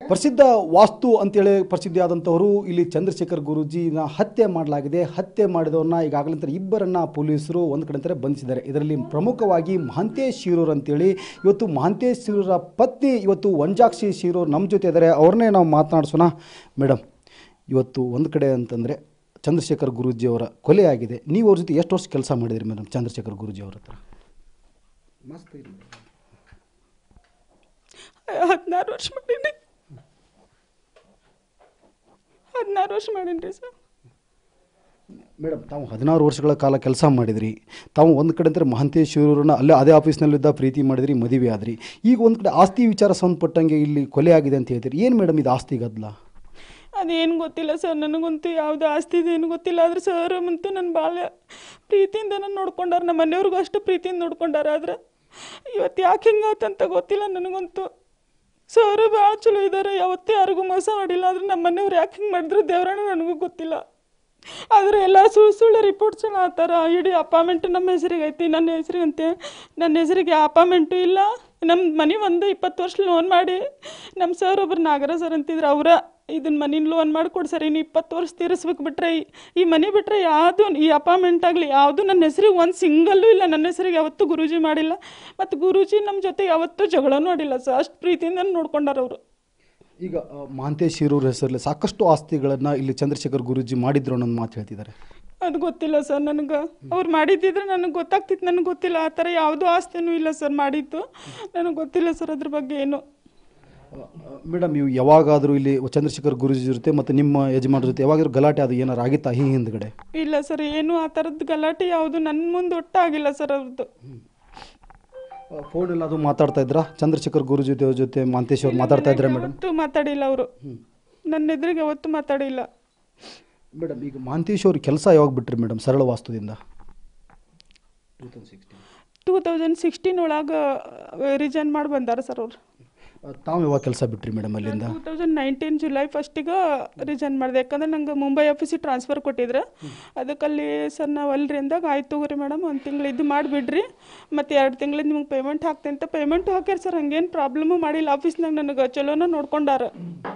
ಪ್ರಸಿದ್ಧ ವಾಸ್ತು ಅಂತೇಳಿ ಪ್ರಸಿದ್ಧಿ ಆದಂಥವರು ಇಲ್ಲಿ ಚಂದ್ರಶೇಖರ್ ಗುರೂಜಿನ ಹತ್ಯೆ ಮಾಡಲಾಗಿದೆ ಹತ್ಯೆ ಮಾಡಿದವ್ರನ್ನ ಈಗಾಗಲೇ ಇಬ್ಬರನ್ನ ಪೊಲೀಸರು ಒಂದು ಕಡೆ ಅಂತಾರೆ ಬಂಧಿಸಿದ್ದಾರೆ ಇದರಲ್ಲಿ ಪ್ರಮುಖವಾಗಿ ಮಹಾಂತೇಶ್ ಶಿರೂರ್ ಅಂತೇಳಿ ಇವತ್ತು ಮಹಾಂತೇಶ್ ಶಿರೂರ ಪತ್ನಿ ಇವತ್ತು ವಂಜಾಕ್ಷಿ ಶಿರೂರ್ ನಮ್ಮ ಜೊತೆ ಇದ್ದಾರೆ ಅವ್ರನ್ನೇ ನಾವು ಮಾತನಾಡಿಸೋಣ ಮೇಡಮ್ ಇವತ್ತು ಒಂದು ಕಡೆ ಅಂತಂದರೆ ಚಂದ್ರಶೇಖರ್ ಗುರೂಜಿ ಅವರ ಕೊಲೆ ಆಗಿದೆ ನೀವು ಅವ್ರ ಜೊತೆ ಎಷ್ಟು ವರ್ಷ ಕೆಲಸ ಮಾಡಿದಿರಿ ಮೇಡಮ್ ಚಂದ್ರಶೇಖರ್ ಗುರೂಜಿ ಅವ್ರ ಹತ್ರ ಮಸ್ತ್ ಹದಿನಾರು ವರ್ಷ ಮಾಡೀನಿ ಹದಿನಾರು ವರ್ಷ ಮಾಡೀನಿ ರೀ ಸರ್ ಮೇಡಮ್ ತಾವು ಹದಿನಾರು ವರ್ಷಗಳ ಕಾಲ ಕೆಲಸ ಮಾಡಿದ್ರಿ ತಾವು ಒಂದು ಕಡೆ ಅಂತಾರೆ ಮಹಾಂತೇಶ್ ಶಿವರನ್ನ ಅಲ್ಲೇ ಅದೇ ಆಫೀಸ್ನಲ್ಲಿದ್ದ ಪ್ರೀತಿ ಮಾಡಿದ್ರಿ ಮದುವೆ ಆದ್ರಿ ಈಗ ಒಂದು ಕಡೆ ಆಸ್ತಿ ವಿಚಾರ ಸಂಬಂಧಪಟ್ಟಂಗೆ ಇಲ್ಲಿ ಕೊಲೆ ಆಗಿದೆ ಅಂತ ಹೇಳ್ತೀರಿ ಏನು ಮೇಡಮ್ ಇದು ಆಸ್ತಿ ಗದ್ದಲ ಅದೇನು ಗೊತ್ತಿಲ್ಲ ಸರ್ ನನಗಂತೂ ಯಾವುದು ಆಸ್ತಿ ಏನು ಗೊತ್ತಿಲ್ಲ ಆದ್ರೆ ಸರ್ ಅಂತೂ ನನ್ನ ಭಾಳ ಪ್ರೀತಿಯಿಂದ ನಾನು ನೋಡ್ಕೊಂಡಾರ ನಮ್ಮ ಮನೆಯವ್ರಿಗೂ ಅಷ್ಟು ಪ್ರೀತಿಯಿಂದ ನೋಡ್ಕೊಂಡಾರ ಆದ್ರೆ ಇವತ್ತು ಯಾಕೆ ಹಿಂಗಾತಂತ ಗೊತ್ತಿಲ್ಲ ನನಗಂತೂ ಸರ್ ಭಾಳ ಚಲೋ ಇದ್ದಾರೆ ಯಾವತ್ತೂ ಯಾರಿಗೂ ಮೋಸ ಮಾಡಿಲ್ಲ ಆದ್ರೆ ನಮ್ಮ ಮನೆಯವ್ರು ಯಾಕೆ ಹಿಂಗೆ ಮಾಡಿದ್ರು ದೇವ್ರಣ್ಣ ನನಗೂ ಗೊತ್ತಿಲ್ಲ ಆದರೆ ಎಲ್ಲ ಸುಳ್ಳು ಸುಳ್ಳು ರಿಪೋರ್ಟ್ಸ್ ಆ ಥರ ಇಡೀ ಅಪಾರ್ಟ್ಮೆಂಟ್ ನಮ್ಮ ಹೆಸರಿಗೆ ಐತಿ ನನ್ನ ಹೆಸರಿಗಂತೆ ನನ್ನ ಹೆಸರಿಗೆ ಅಪಾರ್ಟ್ಮೆಂಟು ಇಲ್ಲ ನಮ್ಮ ಮನೆ ಒಂದು ಇಪ್ಪತ್ತು ವರ್ಷ ಲೋನ್ ಮಾಡಿ ನಮ್ಮ ಸರ್ ಒಬ್ರು ನಾಗರ ಸರ್ ಅಂತಿದ್ರು ಅವರ ಇದನ್ನ ಮನಿನ ಲೋನ್ ಮಾಡಿ ಕೊಡ್ಸರ್ ಇನ್ನು ಇಪ್ಪತ್ತು ವರ್ಷ ತೀರಿಸ್ಬೇಕು ಬಿಟ್ರೆ ಈ- ಈ ಮನೆ ಬಿಟ್ಟರೆ ಯಾವುದು ಈ ಅಪಾರ್ಟ್ಮೆಂಟ್ ಆಗಲಿ ಯಾವುದು ನನ್ನ ಹೆಸರಿಗೆ ಒಂದು ಸಿಂಗಲ್ಲೂ ಇಲ್ಲ ನನ್ನ ಹೆಸರಿಗೆ ಯಾವತ್ತೂ ಗುರೂಜಿ ಮಾಡಿಲ್ಲ ಮತ್ತು ಗುರೂಜಿ ನಮ್ಮ ಜೊತೆ ಯಾವತ್ತೂ ಜಗಳನೂ ಆಡಿಲ್ಲ ಸರ್ ಅಷ್ಟು ಪ್ರೀತಿಯಿಂದ ನೋಡ್ಕೊಂಡಾರ ಅವರು ಈಗ ಆ, ಮಹಾಂತೇಶ್ ಶಿರೂರ್ ಹೆಸರಲ್ಲಿ ಸಾಕಷ್ಟು ಆಸ್ತಿಗಳನ್ನು ಇಲ್ಲಿ ಚಂದ್ರಶೇಖರ್ ಗುರೂಜಿ ಮಾಡಿದ್ರು ಅನ್ನೋದು ಮಾತು ಹೇಳ್ತಿದ್ದಾರೆ ಅದು ಗೊತ್ತಿಲ್ಲ ಸರ್ ನನಗೆ ಅವ್ರು ಮಾಡಿದ್ದಿದ್ರೆ ನನಗೆ ಗೊತ್ತಾಗ್ತಿತ್ತು ನನಗೆ ಗೊತ್ತಿಲ್ಲ ಆ ಥರ ಯಾವುದೂ ಆಸ್ತಿನೂ ಇಲ್ಲ ಸರ್ ಮಾಡಿದ್ದು ನನಗೆ ಗೊತ್ತಿಲ್ಲ ಸರ್ ಅದ್ರ ಬಗ್ಗೆ ಏನು ಮೇಡಮ್ ನೀವು ಯಾವಾಗಾದರೂ ಇಲ್ಲಿ ಚಂದ್ರಶೇಖರ್ ಗುರೂಜಿ ಜೊತೆ ಮತ್ತು ನಿಮ್ಮ ಯಜಮಾನ್ರ ಜೊತೆ ಯಾವಾಗಾದ್ರೂ ಗಲಾಟೆ ಅದು ಏನಾರು ಆಗಿತ್ತಾ ಈ ಹಿಂದ್ಗಡೆ ಇಲ್ಲ ಸರ್ ಏನು ಆ ಥರದ್ದು ಗಲಾಟೆ ಯಾವುದು ನನ್ನ ಮುಂದೆ ಒಟ್ಟಾಗಿಲ್ಲ ಸರ್ ಅವ್ರದ್ದು ಫೋನಲ್ಲಿ ಅದು ಮಾತಾಡ್ತಾ ಇದ್ರಾ ಚಂದ್ರಶೇಖರ್ ಗುರೂಜಿ ಅವ್ರ ಜೊತೆ ಮಹಾಂತೇಶ್ ಅವ್ರು ಮಾತಾಡ್ತಾ ಇದ್ರೆ ಮೇಡಮ್ ಯಾವತ್ತೂ ಮಾತಾಡಿಲ್ಲ ಅವರು ನನ್ನ ಎದುರಿಗೆ ಯಾವತ್ತೂ ಮಾತಾಡಿಲ್ಲ ಮೇಡಮ್ ಈಗ ಮಹಾಂತೇಶ್ ಅವ್ರ ಕೆಲಸ ಯಾವಾಗ ಬಿಟ್ರಿ ಮೇಡಮ್ ಸರಳ ವಾಸ್ತುದಿಂದ ಟೂ ತೌಸಂಡ್ ಸಿಕ್ಸ್ಟೀನ್ ಒಳಗೆ ರಿಜೈನ್ ಮಾಡಿ ಬಂದಾರ ಸರ್ ಅವ್ರು ತಾವು ಯಾವಾಗ ಕೆಲಸ ಬಿಟ್ರಿ ಮೇಡಮ್ ಅಲ್ಲಿಂದ ಟೂ ತೌಸಂಡ್ ನೈನ್ಟೀನ್ ಜುಲೈ ಫಸ್ಟಿಗೆ ರಿಜೈನ್ ಮಾಡಿದೆ ಯಾಕಂದ್ರೆ ನಂಗೆ ಮುಂಬೈ ಆಫೀಸಿಗೆ ಟ್ರಾನ್ಸ್ಫರ್ ಕೊಟ್ಟಿದ್ರು ಅದಕ್ಕಲ್ಲಿ ಸರ್ ನಾವು ಅಲ್ರಿ ಅಂದಾಗ ಆಯ್ತು ತಗೋರಿ ಮೇಡಮ್ ಒಂದು ತಿಂಗಳು ಇದು ಮಾಡಿಬಿಡ್ರಿ ಮತ್ತು ಎರಡು ತಿಂಗಳಿಂದ ನಿಮ್ಗೆ ಪೇಮೆಂಟ್ ಹಾಕ್ತೀನಿ ಅಂತ ಪೇಮೆಂಟು ಹಾಕ್ಯಾರ ಸರ್ ಹಂಗೇನು ಪ್ರಾಬ್ಲಮು ಮಾಡಿಲ್ಲ ಆಫೀಸ್ನಾಗ ನನಗೆ ಚಲೋನ ನೋಡ್ಕೊಂಡಾರ